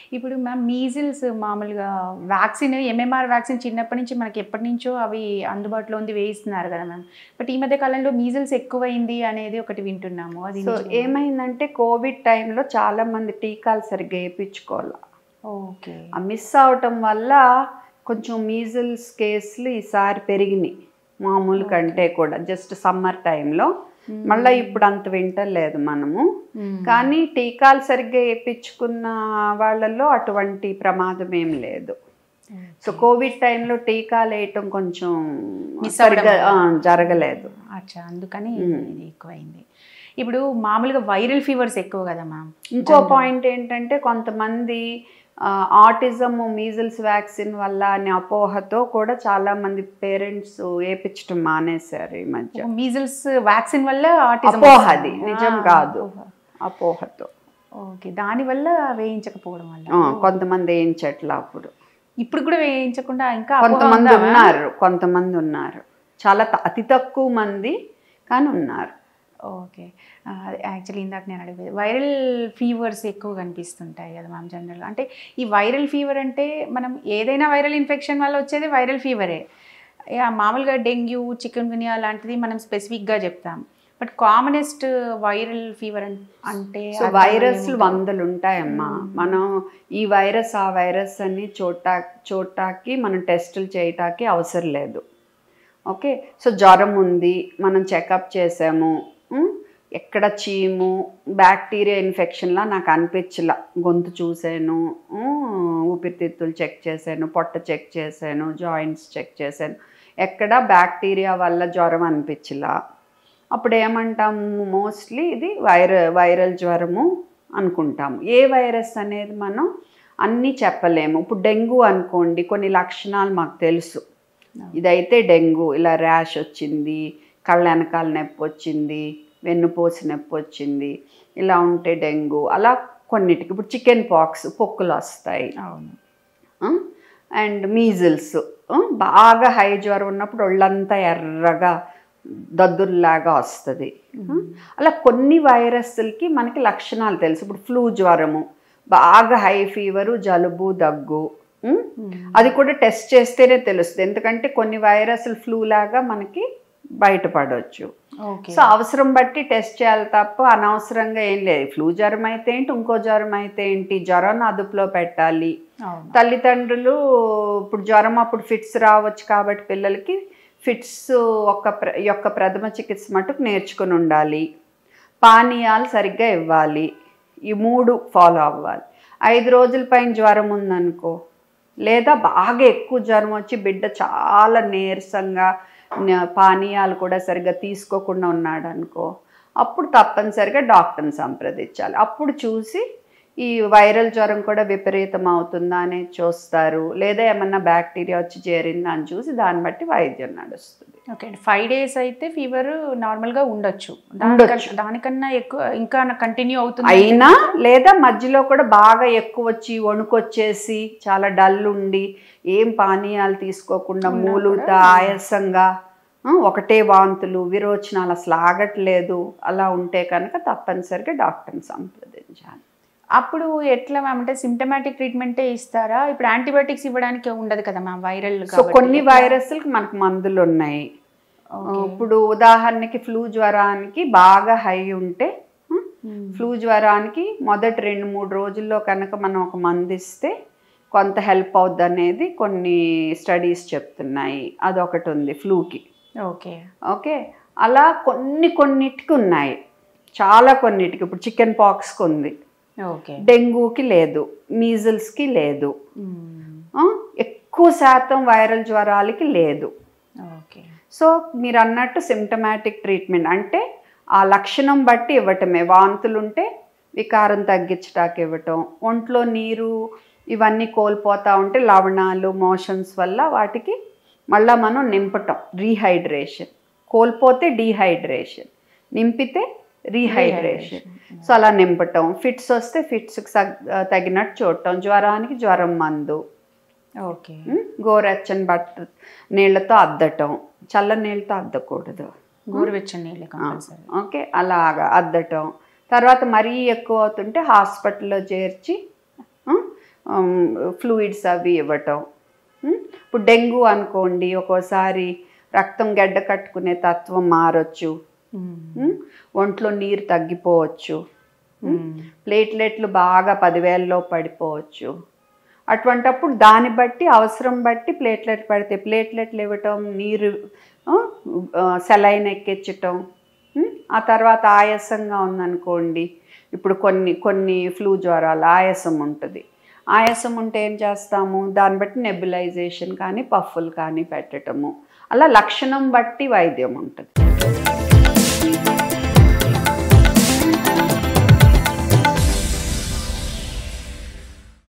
ఇప్పుడు మ్యామ్ మీజిల్స్ మామూలుగా వ్యాక్సిన్ ఎంఎంఆర్ వ్యాక్సిన్ చిన్నప్పటి నుంచి మనకి ఎప్పటి నుంచో అవి అందుబాటులో ఉంది వేయిస్తున్నారు కదా మ్యామ్ బట్ ఈ మధ్య కాలంలో మీజిల్స్ ఎక్కువైంది అనేది ఒకటి వింటున్నాము అది సో ఏమైందంటే కోవిడ్ టైంలో చాలా మంది టీకాలు సరిగ్గా వేయించుకోవాలి ఓకే ఆ మిస్ అవటం వల్ల కొంచెం మీజిల్స్ కేసులు ఈసారి పెరిగినాయి మామూలు కంటే కూడా జస్ట్ సమ్మర్ టైంలో మళ్ళీ ఇప్పుడు అంత వింటలేదు మనము కానీ టీకాలు సరిగ్గా వేయించుకున్న వాళ్ళల్లో అటువంటి ప్రమాదం ఏం లేదు సో కోవిడ్ టైంలో టీకాలు వేయటం కొంచెం Miss సరిగ్గా అవ్వడం ఆ, జరగలేదు అచ్చా అందుకని ఇది ఎక్కువైంది ఇప్పుడు మామూలుగా వైరల్ ఫీవర్స్ ఎక్కువ కదా మ్యామ్ ఇంకో పాయింట్ ఏంటంటే కొంతమంది ఆటిజం మీజిల్స్ వ్యాక్సిన్ వల్ల అనే అపోహతో కూడా చాలా మంది పేరెంట్స్ వేపించడం మానేశారు ఈ మధ్య మీజిల్స్ వ్యాక్సిన్ వల్ల autism అపోహ వస్తుంది. అది నిజం ఆ, కాదు అపోహ. అపోహతో ఓకే దాని వల్ల వేయించకపోవడం వల్ల ఆ, కొంతమంది ఏం చెట్ల అప్పుడు ఇప్పుడు కూడా వేయించకుండా ఇంకా అపోహ కొంతమంది ఉందా? ఉన్నారు కొంతమంది ఉన్నారు చాలా త- అతి తక్కువ మంది కానీ ఉన్నారు ఓకే యాక్చువల్లీ ఇందాక నేను అడిగేది వైరల్ ఫీవర్స్ ఎక్కువ కనిపిస్తుంటాయి కదా మ్యామ్ జనరల్ అంటే ఈ వైరల్ ఫీవర్ అంటే మనం ఏదైనా వైరల్ ఇన్ఫెక్షన్ వల్ల వచ్చేది వైరల్ ఫీవరే యా, మామూలుగా డెంగ్యూ చికెన్ గునియా లాంటిది మనం స్పెసిఫిక్గా చెప్తాం బట్ కామనెస్ట్ వైరల్ ఫీవర్ అంటే సో అర్థం వైరస్లు ఏముంటుంది? వందలు ఉంటాయమ్మా మనం ఈ వైరస్ ఆ వైరస్ అని చూడటా చూడటానికి మనం టెస్టులు చేయటానికి అవసరం లేదు ఓకే సో జ్వరం ఉంది మనం చెకప్ చేసాము ఉమ్, ఎక్కడ చీము బ్యాక్టీరియా ఇన్ఫెక్షన్లా నాకు అనిపించలా గొంతు చూశాను ఉమ్, ఊపిరితిత్తులు చెక్ చేశాను పొట్ట చెక్ చేశాను జాయింట్స్ చెక్ చేశాను ఎక్కడ బ్యాక్టీరియా వల్ల జ్వరం అనిపించలా అప్పుడు ఏమంటాము మోస్ట్లీ ఇది వైర వైరల్ జ్వరము అనుకుంటాము ఏ వైరస్ అనేది మనం అన్నీ చెప్పలేము ఇప్పుడు డెంగ్యూ అనుకోండి కొన్ని లక్షణాలు మాకు తెలుసు ఇదైతే డెంగ్యూ ఇలా ర్యాష్ వచ్చింది కళ్ళ వెనకాల నొప్పి వచ్చింది వెన్నుపూస నొప్పి వచ్చింది ఇలా ఉంటే డెంగ్యూ అలా కొన్నిటికి ఇప్పుడు చికెన్ పాక్స్ పొక్కులు వస్తాయి అవును అండ్ మీజిల్స్ బాగా హై జ్వరం ఉన్నప్పుడు ఒళ్ళంతా ఎర్రగా దద్దుర్లాగా వస్తుంది అలా కొన్ని వైరస్లకి మనకి లక్షణాలు తెలుసు ఇప్పుడు ఫ్లూ జ్వరము బాగా హై ఫీవరు జలుబు దగ్గు ఉమ్, అది కూడా టెస్ట్ చేస్తేనే తెలుస్తుంది ఎందుకంటే కొన్ని వైరస్లు ఫ్లూ లాగా మనకి బయటపడవచ్చు ఓకే సో అవసరం బట్టి టెస్ట్ చేయాలి తప్ప అనవసరంగా ఏం లేదు ఫ్లూ జ్వరం అయితే ఏంటి ఇంకో జ్వరం అయితే ఏంటి జ్వరాన్ని అదుపులో పెట్టాలి అవును తల్లిదండ్రులు ఇప్పుడు జ్వరం అప్పుడు ఫిట్స్ రావచ్చు కాబట్టి పిల్లలకి ఫిట్స్ ఒక ప్ర యొక్క ప్రథమ చికిత్స మటుకు నేర్చుకుని ఉండాలి పానీయాలు సరిగ్గా ఇవ్వాలి ఈ మూడు ఫాలో అవ్వాలి ఐదు రోజుల పైన జ్వరం ఉందనుకో లేదా బాగా ఎక్కువ జ్వరం వచ్చి బిడ్డ చాలా నీరసంగా న- పానీయాలు కూడా సరిగ్గా తీసుకోకుండా ఉన్నాడు అనుకో అప్పుడు తప్పనిసరిగా డాక్టర్ని సంప్రదించాలి అప్పుడు చూసి ఈ వైరల్ జ్వరం కూడా విపరీతం అవుతుందా అనేది చూస్తారు లేదా ఏమన్నా బ్యాక్టీరియా వచ్చి చేరిందా అని చూసి దాన్ని బట్టి వైద్యం నడుస్తుంది ఓకే ఫైవ్ డేస్ అయితే ఫీవర్ నార్మల్ గా ఉండొచ్చు ఉండొచ్చు. దానికన్నా- దానికన్నా ఎక్కువ ఇంకా కంటిన్యూ అవుతుంది అయినా లేదా మధ్యలో కూడా బాగా ఎక్కువ వచ్చి వణుకొచ్చేసి చాలా డల్ ఉండి ఏం పానీయాలు తీసుకోకుండా ఉన్నా మూలుగుతా కూడా- ఆయాసంగా ఆ, ఒకటే వాంతులు విరోచనాలు అసలు ఆగట్లేదు అలా ఉంటే కనుక తప్పనిసరిగా డాక్టర్ని సంప్రదించాలి అప్పుడు ఎట్లా మ్యామ్ అంటే సిమ్టమాటిక్ ట్రీట్మెంటే ఇస్తారా ఇప్పుడు యాంటీబయాటిక్స్ ఇవ్వడానికి ఉండదు కదా మ్యామ్ వైరల్ సో కొన్ని వైరస్లకు మనకు మందులు ఉన్నాయి ఇప్పుడు ఉదాహరణకి ఫ్లూ జ్వరానికి బాగా హై ఉంటే ఆ, ఫ్లూ జ్వరానికి మొదటి రెండు మూడు రోజుల్లో కనుక మనం ఒక మందు ఇస్తే కొంత హెల్ప్ అవుద్ది అనేది కొన్ని స్టడీస్ చెప్తున్నాయి అదొకటి ఉంది ఫ్లూకి ఓకే ఓకే అలా కొన్ని కొన్నిటికి ఉన్నాయి చాలా కొన్నిటికి ఇప్పుడు చికెన్ పాక్స్కి ఉంది ఓకే డెంగూకి లేదు మీజిల్స్కి లేదు ఆ, ఎక్కువ శాతం వైరల్ జ్వరాలకి లేదు ఓకే సో మీరు అన్నట్టు సిమ్టమాటిక్ ట్రీట్మెంట్ అంటే ఆ లక్షణం బట్టి ఇవ్వటమే వాంతులు ఉంటే వికారం తగ్గించటానికి ఇవ్వటం ఒంట్లో నీరు ఇవన్నీ కోల్పోతూ ఉంటే లవణాలు మోషన్స్ వల్ల వాటికి మళ్ళీ మనం నింపటం రీహైడ్రేషన్ కోల్పోతే డీహైడ్రేషన్ నింపితే రీహైడ్రేషన్ సో అలా నింపటం ఫిట్స్ వస్తే ఫిట్స్కి తగినట్టు చూడటం జ్వరానికి జ్వరం మందు ఓకే ఉమ్, గోరెచ్చని బట్ట నీళ్ళతో అద్దటం చల్ల నీళ్ళతో అద్దకూడదు గోరువెచ్చని నీళ్ళు కంపల్సరీ ఓకే అలాగా అద్దటం తర్వాత మరీ ఎక్కువ అవుతుంటే హాస్పిటల్లో చేర్చి ఉమ్, ఫ్లూయిడ్స్ అవి ఇవ్వటం ఉమ్, ఇప్పుడు డెంగ్యూ అనుకోండి ఒక్కోసారి రక్తం గడ్డ కట్టుకునే తత్వం మారొచ్చు ఉమ్, ఒంట్లో నీరు తగ్గిపోవచ్చు ప్లేట్లెట్లు బాగా పదివేలలో పడిపోవచ్చు అటువంటప్పుడు దాన్ని బట్టి అవసరం బట్టి ప్లేట్లెట్ పడితే ప్లేట్లెట్లు ఇవ్వటం నీరు సెలైన్ ఎక్కించటం ఉమ్, ఆ తర్వాత ఆయాసంగా ఉందనుకోండి ఇప్పుడు కొన్ని కొన్ని ఫ్లూ జ్వరాలు ఆయాసం ఉంటుంది ఆయాసం ఉంటే ఏం చేస్తాము దాన్ని బట్టి నెబులైజేషన్ కానీ పఫ్ఫులు కానీ పెట్టటము అలా లక్షణం బట్టి వైద్యం ఉంటుంది